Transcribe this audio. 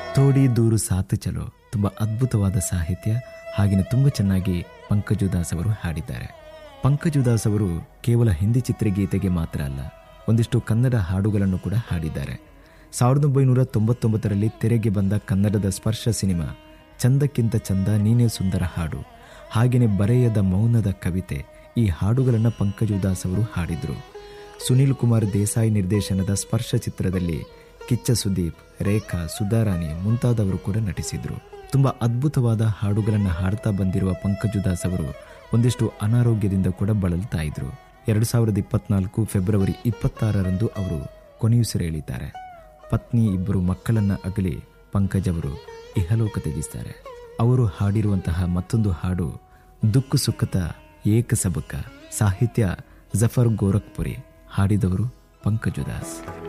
ತೋಡಿ ದೂರು ಸಾತು ಚಲೋ ತುಂಬ ಅದ್ಭುತವಾದ ಸಾಹಿತ್ಯ ಹಾಗೆಯೇ ತುಂಬ ಚೆನ್ನಾಗಿ ಪಂಕಜು ದಾಸ್ ಅವರು ಹಾಡಿದ್ದಾರೆ ಪಂಕಜು ದಾಸ್ ಅವರು ಕೇವಲ ಹಿಂದಿ ಚಿತ್ರಗೀತೆಗೆ ಮಾತ್ರ ಅಲ್ಲ ಒಂದಿಷ್ಟು ಕನ್ನಡ ಹಾಡುಗಳನ್ನು ಕೂಡ ಹಾಡಿದ್ದಾರೆ ಸಾವಿರದ ಒಂಬೈನೂರ ತೊಂಬತ್ತೊಂಬತ್ತರಲ್ಲಿ ತೆರೆಗೆ ಬಂದ ಕನ್ನಡದ ಸ್ಪರ್ಶ ಸಿನಿಮಾ ಚಂದಕ್ಕಿಂತ ಚಂದ ನೀನೇ ಸುಂದರ ಹಾಡು ಹಾಗೆಯೇ ಬರೆಯದ ಮೌನದ ಕವಿತೆ ಈ ಹಾಡುಗಳನ್ನು ಪಂಕಜು ದಾಸ್ ಅವರು ಹಾಡಿದರು ಸುನೀಲ್ ಕುಮಾರ್ ದೇಸಾಯಿ ನಿರ್ದೇಶನದ ಸ್ಪರ್ಶ ಚಿತ್ರದಲ್ಲಿ ಕಿಚ್ಚ ಸುದೀಪ್ ರೇಖಾ ಸುಧಾರಾಣಿ ಮುಂತಾದವರು ಕೂಡ ನಟಿಸಿದ್ರು ತುಂಬಾ ಅದ್ಭುತವಾದ ಹಾಡುಗಳನ್ನು ಹಾಡ್ತಾ ಬಂದಿರುವ ಪಂಕಜು ದಾಸ್ ಅವರು ಒಂದಿಷ್ಟು ಅನಾರೋಗ್ಯದಿಂದ ಕೂಡ ಬಳಲ್ತಾ ಇದ್ರು ಎರಡು ಸಾವಿರದ ಇಪ್ಪತ್ನಾಲ್ಕು ಫೆಬ್ರವರಿ ಇಪ್ಪತ್ತಾರರಂದು ಅವರು ಕೊನೆಯುಸಿರೆಳಿದ್ದಾರೆ ಪತ್ನಿ ಇಬ್ಬರು ಮಕ್ಕಳನ್ನ ಅಗಲಿ ಪಂಕಜ್ ಅವರು ಇಹಲೋಕ ತ್ಯಜಿಸ್ತಾರೆ ಅವರು ಹಾಡಿರುವಂತಹ ಮತ್ತೊಂದು ಹಾಡು ದುಕ್ಕು ಸುಖತ ಏಕ ಸಬಕ ಸಾಹಿತ್ಯ ಜಫರ್ ಗೋರಖ್ಪುರಿ ಹಾಡಿದವರು ಪಂಕಜು ದಾಸ್